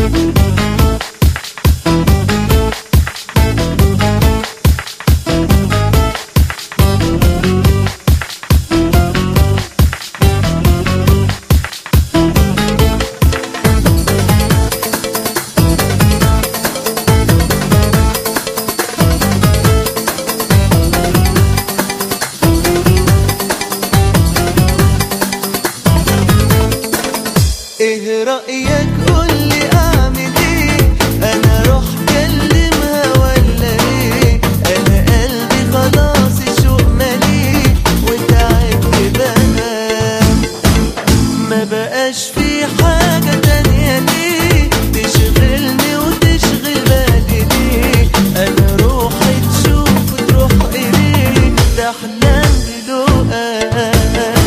ايه رأيك قولي اعمل ايه انا اروح كلمها ولا ايه انا قلبي خلاص الشوق مليه وتعبت بقى ما بقاش في حاجة تانية ليه تشغلني وتشغل بالي ليه انا روحي تشوف تروح اليه تحلم بلقاك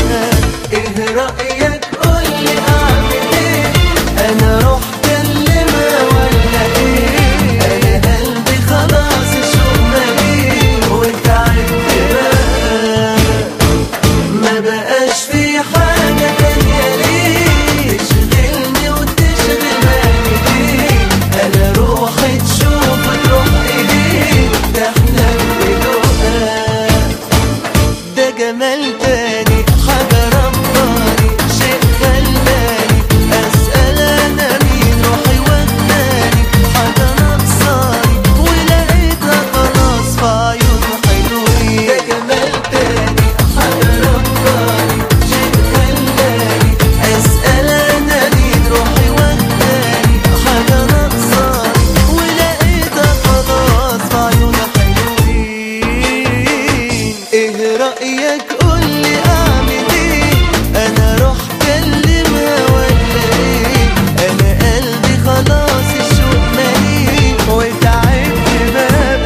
ايه رأيك قولي اعمل ايه انا اروح كلمها ولا ايه انا قلبي خلاص الشوق مليه وتعبت بقى ما بقاش في حاجة تانية ليه تشغلني وتشغل بالي ليه أنا روحي تشوف تروح إيديه تحلم بلقاك ده جمال تاني حاجة رباني شيء خلاني أسأل أنا مين روحي وداني حاجة ناقصاني ولقيتها خلاص في عيون حلوين ده جمال تاني حاجة رباني شيء خلاني أسأل أنا مين روحي وداني حاجة ناقصاني ولقيتها خلاص في عيون حلوين ايه رأيك قولي اعمل ايه انا اروح كلمها ولا ايه انا قلبي خلاص الشوق مليه وتعبت بقى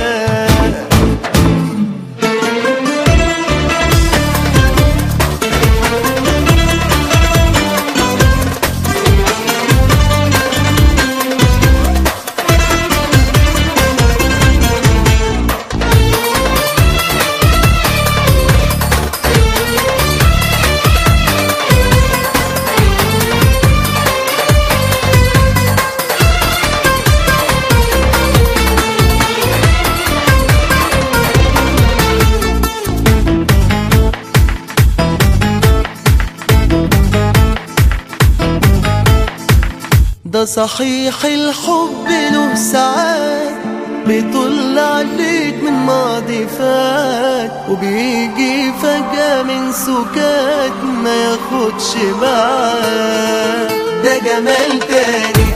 ده صحيح الحب له ساعات بيطل عليك من ماضي فات وبيجي فجأة من سكات ما ياخدش بعاد ده جمال تاني